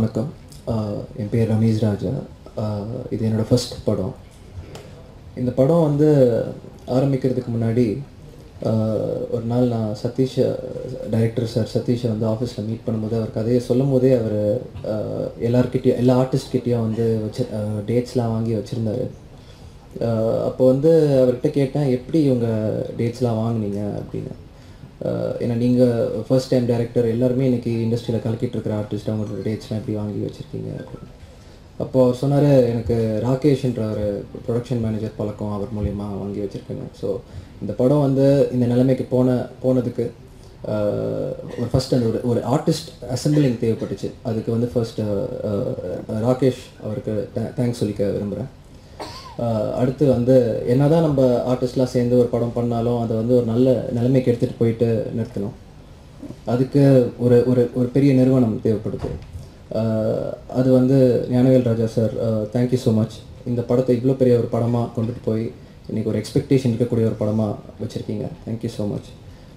வணக்கம் ஆஹ் என் பேர் ரமேஷ் ராஜா ஆஹ் இது என்னோடய ஃபர்ஸ்ட் படம் இந்த படம் வந்து ஆரம்பிக்கிறதுக்கு முன்னாடி ஆஹ் ஒரு நாள் நான் சதீஷ் டைரக்டர் சார் சதீஷை வந்து ஆஃபீஸில் மீட் பண்ணும்போது அவர் கதையை சொல்லும் போதே அவர் எல்லாருக்கிட்டேயும் எல்லா ஆர்டிஸ்ட்கிட்டேயும் வந்து வச்சு டேட்ஸ்லாம் வாங்கி வச்சுருந்தாரு அப்போ வந்து அவர்கிட்ட கேட்டேன் எப்படி இவங்க டேட்ஸ்லாம் வாங்குனீங்க அப்படின்னு ஆஹ் ஏன்னா நீங்கள் ஃபர்ஸ்ட் டைம் டைரக்டர் எல்லாருமே இன்னைக்கு இண்டஸ்ட்ரியில் கலக்கிட்டு இருக்கிற ஆர்டிஸ்ட் அவங்களோட டேட்ஸ்லாம் எப்படி வாங்கி வச்சுருக்கீங்க அப்படின்னு அப்போ அவர் சொன்னார் எனக்கு ராகேஷ்ன்ற ஒரு ப்ரொடக்ஷன் மேனேஜர் பழக்கம் அவர் மூலியமா வாங்கி வச்சுருக்கேங்க ஸோ இந்த படம் வந்து இந்த நிலைமைக்கு போன போனதுக்கு ஆஹ் ஒரு ஃபர்ஸ்ட் அந்த ஒரு ஒரு ஆர்டிஸ்ட் அசம்பிளிங் தேவைப்பட்டுச்சு அதுக்கு வந்து ஃபர்ஸ்ட் ராகேஷ் அவருக்கு தேங்க்ஸ் சொல்லிக்க விரும்புகிறேன் ஆஹ் அடுத்து வந்து என்னதான் நம்ம ஆர்டிஸ்ட்லாம் சேர்ந்து ஒரு படம் பண்ணாலும் அதை வந்து ஒரு நல்ல நிலைமைக்கு எடுத்துகிட்டு போயிட்டு நிறுத்தணும் அதுக்கு ஒரு ஒரு ஒரு பெரிய நிறுவனம் தேவைப்படுது ஆஹ் அது வந்து Gnanavel Raja sir thank you so much இந்த படத்தை இவ்வளோ பெரிய ஒரு படமாக கொண்டுட்டு போய் இன்றைக்கி ஒரு எக்ஸ்பெக்டேஷன் இருக்கக்கூடிய ஒரு படமாக வச்சுருக்கீங்க thank you so much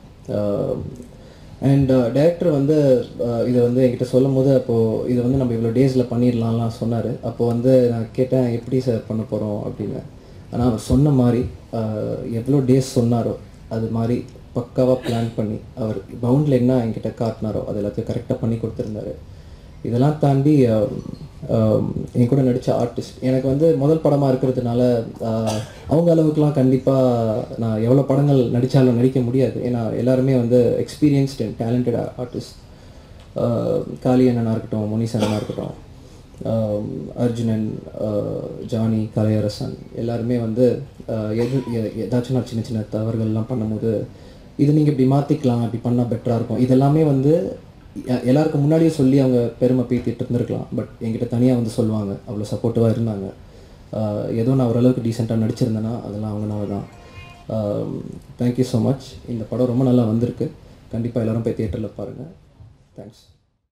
and director வந்து அஹ், இதை வந்து என்கிட்ட சொல்லும் போது அப்போது இதை வந்து நம்ம இவ்வளோ டேஸில் பண்ணிடலாம்லாம் சொன்னார் அப்போ வந்து நான் கேட்டேன் எப்படி சார் பண்ண போகிறோம் அப்படின்னு ஆனால் அவர் சொன்ன மாதிரி அஹ், எவ்வளோ டேஸ் சொன்னாரோ அது மாதிரி பக்காவாக பிளான் பண்ணி அவர் பவுண்டில் என்ன என்கிட்ட காட்டினாரோ அது எல்லாத்தையும் கரெக்டாக பண்ணி கொடுத்துருந்தாரு இதெல்லாம் தாண்டி அஹ், அஹ், என் கூட நடித்த ஆர்டிஸ்ட் எனக்கு வந்து முதல் படமாக இருக்கிறதுனால அஹ், அவங்க அளவுக்குலாம் கண்டிப்பாக நான் எவ்வளோ படங்கள் நடித்தாலும் நடிக்க முடியாது ஏன்னா எல்லாருமே வந்து experienced and talented artist Kaali அண்ணனா இருக்கட்டும் முனிஸ் அண்ணனா இருக்கட்டும் அஹ், அர்ஜுனன் அஹ், ஜானி கலையரசன் எல்லாருமே வந்து அஹ், எது எ- ஏதாச்சும் நான் சின்ன சின்ன தவறுகள்லாம் பண்ணும்போது இது நீங்கள் இப்படி மாற்றிக்கலாம் இப்படி பண்ணால் பெட்டராக இருக்கும் இதெல்லாமே வந்து எ- எல்லாருக்கும் முன்னாடியே சொல்லி அவங்க பெருமை பீத்திட்டு இருந்திருக்கலாம் பட் என்கிட்ட தனியாக வந்து சொல்லுவாங்க அவ்வளோ சப்போர்ட்டிவாக இருந்தாங்க ஆஹ் ஏதோ நான் ஓரளவுக்கு டீசெண்டாக நடிச்சிருந்தேன்னா அதெல்லாம் அவங்கனால தான் தேங்க்யூ ஸோ மச் இந்த படம் ரொம்ப நல்லா வந்திருக்கு கண்டிப்பாக எல்லாரும் போய் தியேட்டரில் பாருங்கள் தேங்க்ஸ்